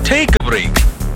Take a break.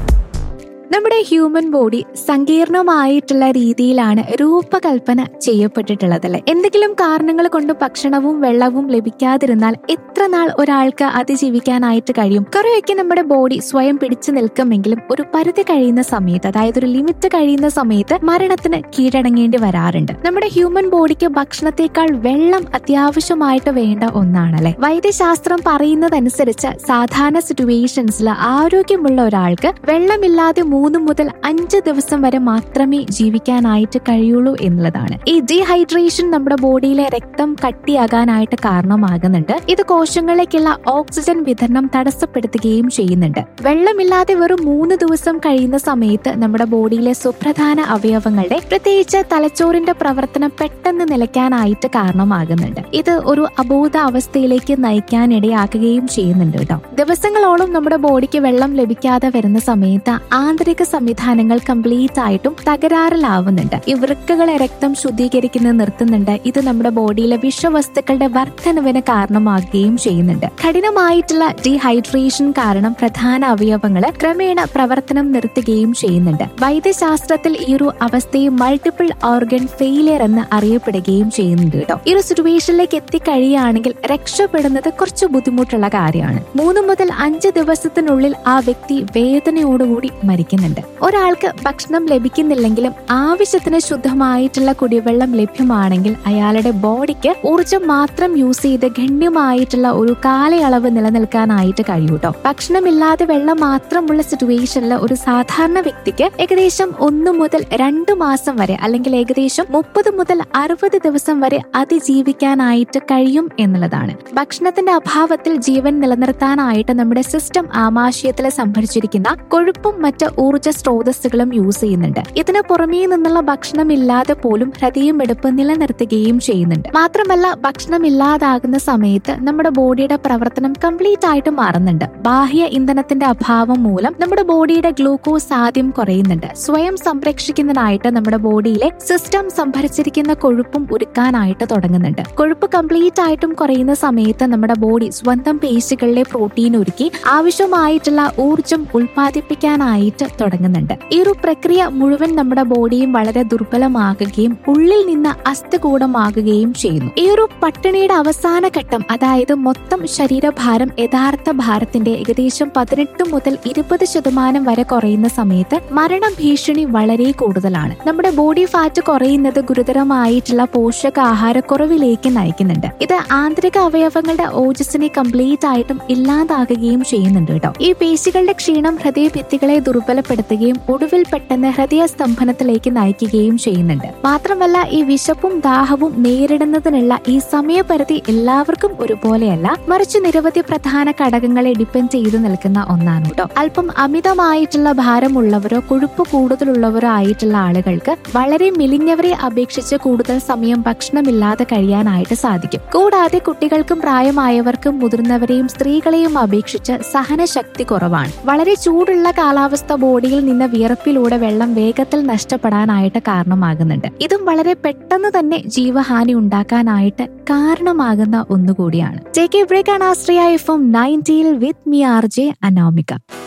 നമ്മുടെ human body സങ്കീർണമായിട്ടുള്ള രീതിയിലാണ് രൂപകൽപ്പന ചെയ്യപ്പെട്ടിട്ടുള്ളതല്ലേ എന്തെങ്കിലും കാരണങ്ങൾ കൊണ്ട് ഭക്ഷണവും വെള്ളവും ലഭിക്കാതിരുന്നാൽ എത്ര നാൾ ഒരാൾക്ക് അതിജീവിക്കാനായിട്ട് കഴിയും കുറെയൊക്കെ നമ്മുടെ ബോഡി സ്വയം പിടിച്ചു നിൽക്കുമെങ്കിലും ഒരു പരിധി കഴിയുന്ന സമയത്ത് അതായത് ഒരു ലിമിറ്റ് കഴിയുന്ന സമയത്ത് മരണത്തിന് കീഴടങ്ങേണ്ടി വരാറുണ്ട് നമ്മുടെ ഹ്യൂമൻ ബോഡിക്ക് ഭക്ഷണത്തെക്കാൾ വെള്ളം അത്യാവശ്യമായിട്ട് വേണ്ട ഒന്നാണല്ലേ വൈദ്യശാസ്ത്രം പറയുന്നതനുസരിച്ച് സാധാരണ സിറ്റുവേഷൻസിൽ ആരോഗ്യമുള്ള ഒരാൾക്ക് വെള്ളമില്ലാതെ മൂന്ന് മുതൽ അഞ്ച് ദിവസം വരെ മാത്രമേ ജീവിക്കാനായിട്ട് കഴിയുള്ളൂ എന്നുള്ളതാണ് ഈ ഡീഹൈഡ്രേഷൻ നമ്മുടെ ബോഡിയിലെ രക്തം കട്ടിയാകാനായിട്ട് കാരണമാകുന്നുണ്ട് ഇത് കോശങ്ങളിലേക്കുള്ള ഓക്സിജൻ വിതരണം തടസ്സപ്പെടുത്തുകയും ചെയ്യുന്നുണ്ട് വെള്ളമില്ലാതെ വെറും മൂന്ന് ദിവസം കഴിയുന്ന സമയത്ത് നമ്മുടെ ബോഡിയിലെ സുപ്രധാന അവയവങ്ങളുടെ പ്രത്യേകിച്ച് തലച്ചോറിന്റെ പ്രവർത്തനം പെട്ടെന്ന് നിലയ്ക്കാനായിട്ട് കാരണമാകുന്നുണ്ട് ഇത് ഒരു അബോധ അവസ്ഥയിലേക്ക് നയിക്കാനിടയാക്കുകയും ചെയ്യുന്നുണ്ട് കേട്ടോ ദിവസങ്ങളോളം നമ്മുടെ ബോഡിക്ക് വെള്ളം ലഭിക്കാതെ വരുന്ന സമയത്ത് ആന്തരിക സംവിധാനങ്ങൾ കംപ്ലീറ്റ് ആയിട്ടും തകരാറിലാവുന്നുണ്ട് ഈ വൃക്കകളെ രക്തം ശുദ്ധീകരിക്കുന്നത് നിർത്തുന്നുണ്ട് ഇത് നമ്മുടെ ബോഡിയിലെ വിഷവസ്തുക്കളുടെ വർധനവിന് കാരണമാകുകയും ചെയ്യുന്നുണ്ട് കഠിനമായിട്ടുള്ള ഡീഹൈഡ്രേഷൻ കാരണം പ്രധാന അവയവങ്ങൾ ക്രമേണ പ്രവർത്തനം നിർത്തുകയും ചെയ്യുന്നുണ്ട് വൈദ്യശാസ്ത്രത്തിൽ ഈ ഒരു അവസ്ഥയെ മൾട്ടിപ്പിൾ ഓർഗൻ ഫെയിലിയർ എന്ന് അറിയപ്പെടുകയും ചെയ്യുന്നുണ്ട് കേട്ടോ ഈ ഒരു സിറ്റുവേഷനിലേക്ക് എത്തിക്കഴിയുകയാണെങ്കിൽ രക്ഷപ്പെടുന്നത് കുറച്ച് ബുദ്ധിമുട്ടുള്ള കാര്യമാണ് മൂന്ന് മുതൽ അഞ്ച് ദിവസത്തിനുള്ളിൽ ആ വ്യക്തി വേദനയോടുകൂടി മരിക്കുന്നുണ്ട് ഒരാൾക്ക് ഭക്ഷണം ലഭിക്കുന്നില്ലെങ്കിലും ആവശ്യത്തിന് ശുദ്ധമായിട്ടുള്ള കുടിവെള്ളം ലഭ്യമാണെങ്കിൽ അയാളുടെ ബോഡിക്ക് ഊർജം മാത്രം യൂസ് ചെയ്ത് ഗണ്യമായിട്ടുള്ള ഒരു കാലയളവ് നിലനിൽക്കാനായിട്ട് കഴിയൂട്ടോ ഭക്ഷണമില്ലാതെ വെള്ളം മാത്രമുള്ള സിറ്റുവേഷനിൽ ഒരു സാധാരണ വ്യക്തിക്ക് ഏകദേശം ഒന്ന് മുതൽ രണ്ട് മാസം വരെ അല്ലെങ്കിൽ ഏകദേശം മുപ്പത് മുതൽ അറുപത് ദിവസം വരെ അതിജീവിക്കാനായിട്ട് കഴിയും എന്നുള്ളതാണ് ഭക്ഷണത്തിന്റെ അഭാവത്തിൽ ജീവൻ നിലനിർത്താനായിട്ട് നമ്മുടെ സിസ്റ്റം ആമാശയത്തിൽ സംഭരിച്ചിരിക്കുന്ന കൊഴുപ്പും മറ്റ് ഊർജ സ്രോതസ്സുകളും യൂസ് ചെയ്യുന്നുണ്ട് ഇതിന് പുറമേ നിന്നുള്ള ഭക്ഷണം ഇല്ലാതെ പോലും ഹൃദയമെടുപ്പ് നിലനിർത്തുകയും ചെയ്യുന്നുണ്ട് മാത്രമല്ല ഭക്ഷണം ഇല്ലാതാകുന്ന സമയത്ത് നമ്മുടെ ബോഡിയുടെ പ്രവർത്തനം കംപ്ലീറ്റ് ആയിട്ട് മാറുന്നുണ്ട് ബാഹ്യ ഇന്ധനത്തിന്റെ അഭാവം മൂലം നമ്മുടെ ബോഡിയുടെ ഗ്ലൂക്കോസ് ആദ്യം കുറയുന്നുണ്ട് സ്വയം സംരക്ഷിക്കുന്നതിനായിട്ട് നമ്മുടെ ബോഡിയിലെ സിസ്റ്റം സംഭരിച്ചിരിക്കുന്ന കൊഴുപ്പും ഉരുക്കാനായിട്ട് തുടങ്ങുന്നുണ്ട് കൊഴുപ്പ് കംപ്ലീറ്റ് ആയിട്ടും കുറയുന്ന സമയത്ത് നമ്മുടെ ബോഡി സ്വന്തം പേശികളിലെ പ്രോട്ടീൻ ഒരുക്കി ആവശ്യമായിട്ടുള്ള ഊർജം ഉൽപ്പാദിപ്പിക്കാനായിട്ട് തുടങ്ങുന്നുണ്ട് ഈ ഒരു പ്രക്രിയ മുഴുവൻ നമ്മുടെ ബോഡിയും വളരെ ദുർബലമാകുകയും ഉള്ളിൽ നിന്ന് അസ്ഥികൂടമാകുകയും ചെയ്യുന്നു ഈ ഒരു പട്ടിണിയുടെ അവസാന ഘട്ടം അതായത് മൊത്തം ശരീരഭാരം യഥാർത്ഥ ഭാരത്തിന്റെ ഏകദേശം പതിനെട്ട് മുതൽ ഇരുപത് ശതമാനം വരെ കുറയുന്ന സമയത്ത് മരണ ഭീഷണി വളരെ കൂടുതലാണ് നമ്മുടെ ബോഡി ഫാറ്റ് കുറയുന്നത് ഗുരുതരമായിട്ടുള്ള പോഷകാഹാരക്കുറവിലേക്ക് നയിക്കുന്നുണ്ട് ഇത് ആന്തരിക അവയവങ്ങളുടെ ഓജസ്സിനെ കംപ്ലീറ്റ് ആയിട്ടും ഇല്ലാതാകുകയും ചെയ്യുന്നുണ്ട് കേട്ടോ ഈ പേശികളുടെ ക്ഷീണം ഹൃദയഭിത്തികളെ ദുർബലപ്പെടുത്തുകയും ഒടുവിൽ പെട്ടെന്ന് ഹൃദയസ്തംഭനത്തിലേക്ക് നയിക്കുകയും ചെയ്യുന്നുണ്ട് മാത്രമല്ല ഈ വിശപ്പും ദാഹവും നേരിടുന്നതിനുള്ള ഈ സമയപരിധി എല്ലാവർക്കും ഒരുപോലെയല്ല മറിച്ച് നിരവധി പ്രധാന ഘടകങ്ങളെ ഡിപ്പെൻഡ് ചെയ്ത് നിൽക്കുന്ന ഒന്നാണ് കേട്ടോ അല്പം അമിതമായിട്ടുള്ള ഭാരമുള്ളവരോ കൊഴുപ്പ് കൂടുതലുള്ളവരോ ആയിട്ടുള്ള ആളുകൾക്ക് വളരെ മെലിഞ്ഞവരെ അപേക്ഷിച്ച് കൂടുതൽ സമയം ഭക്ഷണമില്ലാതെ കഴിയാനായിട്ട് സാധിക്കും കൂടാതെ കുട്ടികൾക്കും പ്രായമായവർക്കും മുതിർന്നവരെയും സ്ത്രീകളെയും അപേക്ഷിച്ച് സഹനശക്തി കുറവാണ് വളരെ ചൂടുള്ള കാലാവസ്ഥ ബോഡിയിൽ നിന്ന് വിയർപ്പിലൂടെ വെള്ളം വേഗത്തിൽ നഷ്ടപ്പെടാനായിട്ട് കാരണമാകുന്നുണ്ട് ഇതും വളരെ പെട്ടെന്ന് തന്നെ ജീവഹാനി ഉണ്ടാക്കാനായിട്ട് കാരണമാകുന്ന ഒന്നുകൂടിയാണ് ജെ കെ ബ്രേക്ക് ആണ് ആശ്രയ എഫ് എം നയൻറ്റിയിൽ with me R J Anamika